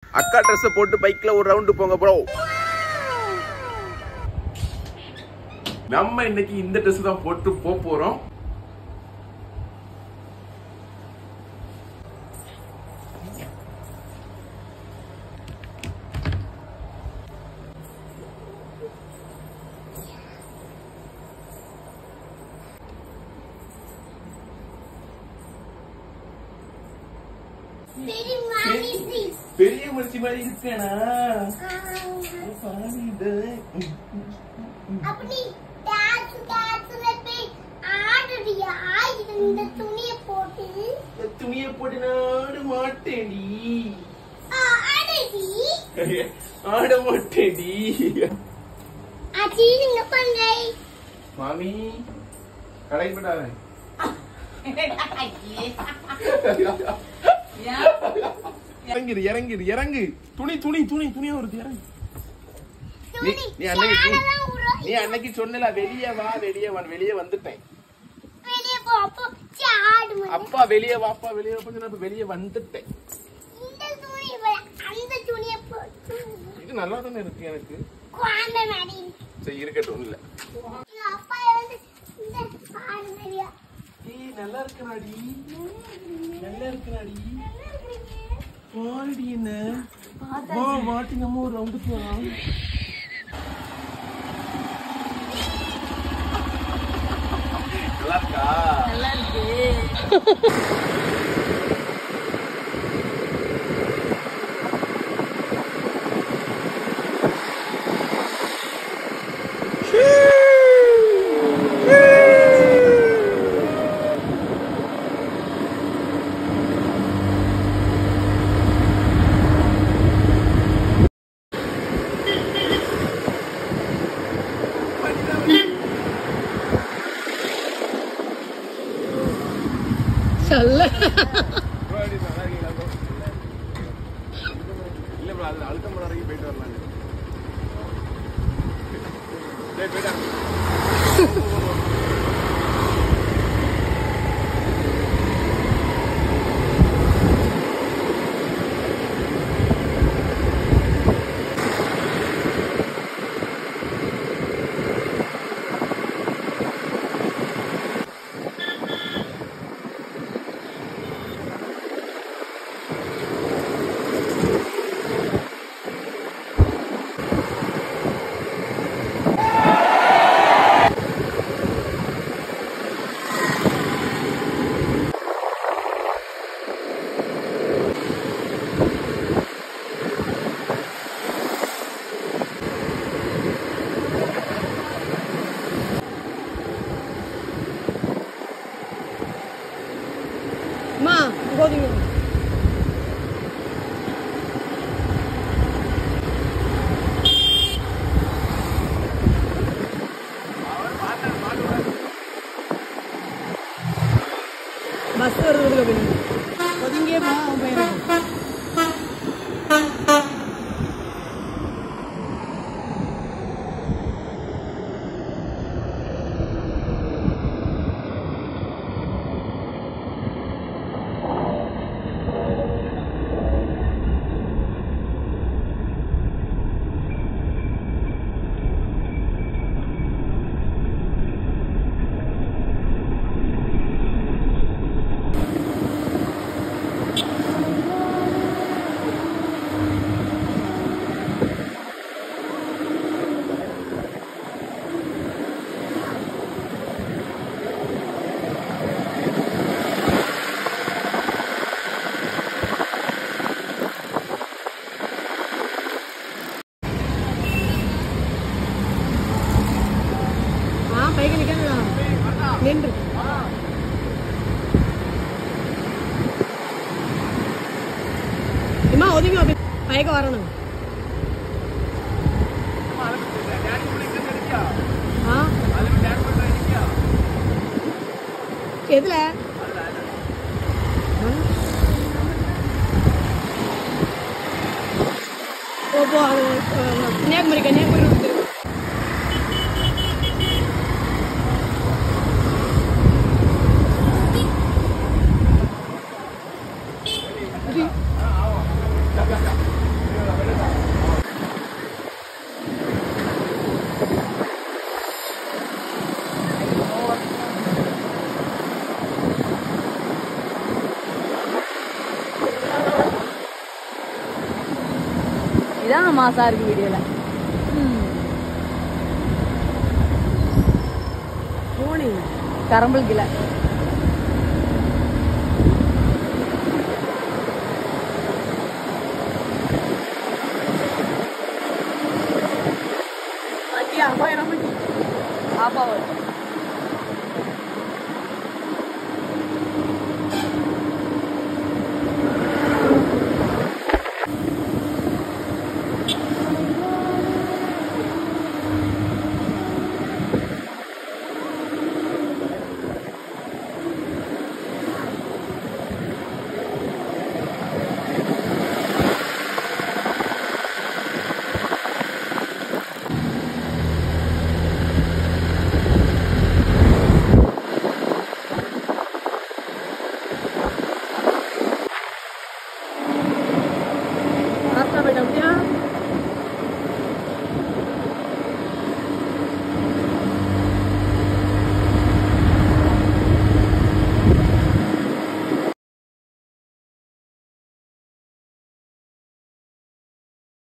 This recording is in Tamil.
அக்கா ட்ரெஸ் போட்டு பைக்ல ஒரு ரவுண்டு போங்க ப்ரோ நம்ம இன்னைக்கு இந்த ட்ரெஸ் தான் போட்டு போக போறோம் பெரிய மாமி please. பெரிய மனுஷி மாதிரி இருக்கேனா அப்படி டான்ஸ் டான்ஸ்ல போய் ஆடுறியா இந்த துணியை போட்டு துணியை போட்டு நாடு மாட்டேடி ஆ, ஆடுடி ஆட மாட்டேடி அச்சி நீங்க பண்ற மாமி கடைப்படாத இறங்கிடு இறங்கிடு இறங்கு துணி துணி துணி துணியா வருது இறங்கு நீ துணி நீ அன்னைக்கு நீ- சேலெல்லாம் உருவா- நீ அன்னைக்கு சொன்னல வெளியே வா வெளியே வா வெளியே வந்துட்டேன் வெளியே போ அப்போ சி, ஆடு மணி. அப்பா வெளியே வாப்பா வெளியே வாப்பா சொன்னா அப்ப வெளியே வந்துட்டேன் இந்த துணி வே- அந்த துணியை போட்டு இது நல்லா தானே இருக்கு எனக்கு குழந்தை மாதிரி இருக்கு. சரி இருக்கட்டும் இல்ல எங்க அப்பா வந்து இந்த ஆடு மாதிரியா ஏய் நல்லா இருக்கறாடி நல்லா இருக்கறாடி நல்லா இருக்கீங்க. பாருடி என்ன வா வாட்டி நம்ம ஒரு ரவுண்டு போலாம் நல்லா இருக்கா இல்ல bro, அது அழுத்தம் வரைக்கும் போயிட்டு வரலாம் டேய் போயிட்டா அம்மா போதுங்க பஸ் வருது அப்படின்னு ஒதுங்கியே போ அவன் பையன் ఆ పైకి నికన్నా నిండు இம்மா ஒதுங்க அப்படி பைக்கு வரணும் ஆ எதுல ஆ? ஓ போ அது, அஹ், கன்னியாகுமரி கன்னியாகுமரி route இருக்கு. இதான் மாசா இருக்கு வீடியோல போனி கரம்பல் கீழே பாத்தியா போய் நம்ம பாப்பா